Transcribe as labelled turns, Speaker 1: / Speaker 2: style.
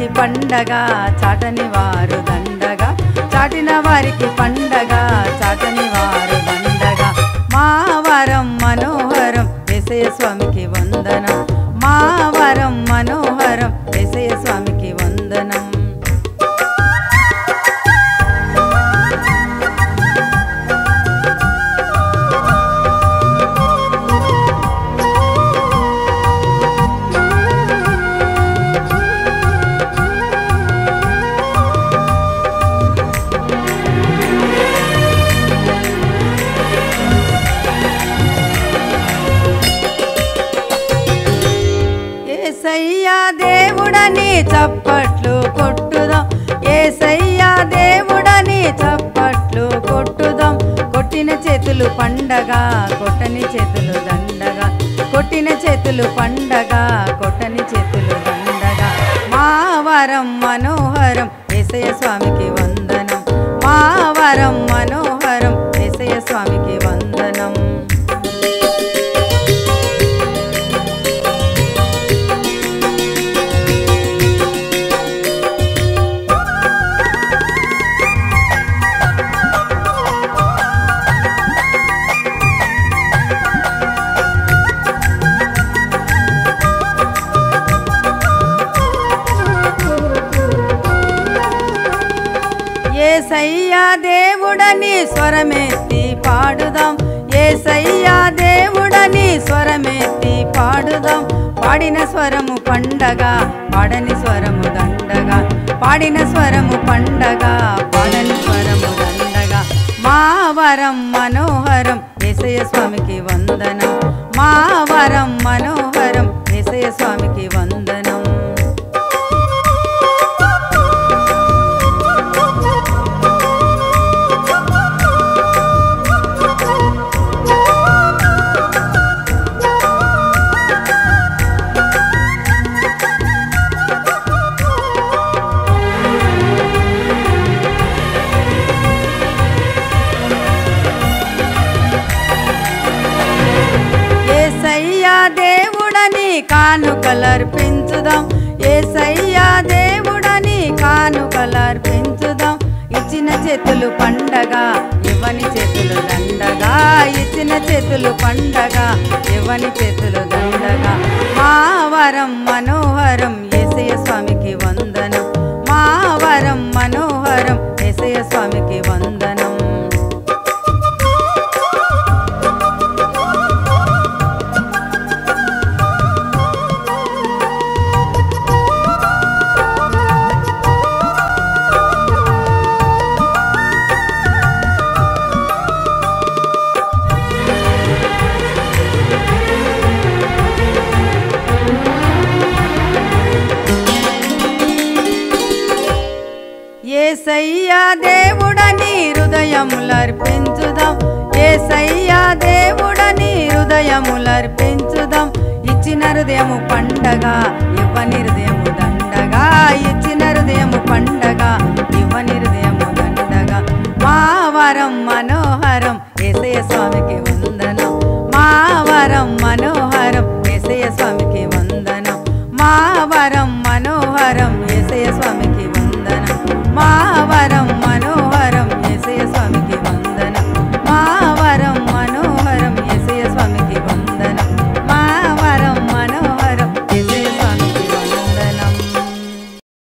Speaker 1: వారికి పండగ చాటని వారు దండగా చాటిన వారికి పండగ చాటని వారు దండగ మా వరం మనోహరం ఎసయ స్వామికి వందనం మా వరం మనోహరం ఎసయ స్వామికి వందనం ఏసయ్యా దేవుడని చప్పట్లు కొట్టుదాం ఏసయ్యా దేవుడని చప్పట్లు కొట్టుదాం కొట్టిన చేతులు పండగ కొట్టని చేతులు దండగా కొట్టిన చేతులు పండగ కొట్టని చేతులు దండగా మా వరం మనోహరం ఏసయ్య స్వామికి వందనం మా వరం మనోహరం ఏసయ్య స్వామికి వందనం ఏసయ్యా దేవుడని స్వరమెత్తి పాడుదాం ఏసయ్యా దేవుడని స్వరమెత్తి పాడుదాం పాడిన స్వరము పండగ పాడని స్వరము దండగా పాడిన స్వరము పండగ పాడని స్వరము దండగా మా వరం మనోహరం ఏసయ్య స్వామికి వందనం మా వరం మనోహరం ఏసయ్య స్వామికి వందనం ఏసయ్యా దేవుడని కానుకలర్పించుదాం ఏసయ్యా దేవుడని కానుకలర్పించుదాం ఇచ్చిన చేతులు పండగ ఇవ్వని చేతులు దండగా ఇచ్చిన చేతులు పండగ ఇవ్వని చేతులు దండగా మా వరం మనోహరం ఏసయ్య స్వామికి వందనం మా వరం మనోహరం ఏసయ్య స్వామికి వందనం ఏసయ్యా దేవుడని హృదయములర్పించుదాం ఏసయ్యా దేవుడని హృదయములర్పించుదాం ఇచ్చిన హృదయము పండగ ఇవ్వని హృదయము దండగా ఇచ్చిన హృదయము పండగ ఇవ్వని హృదయము దండగా మా వరం మన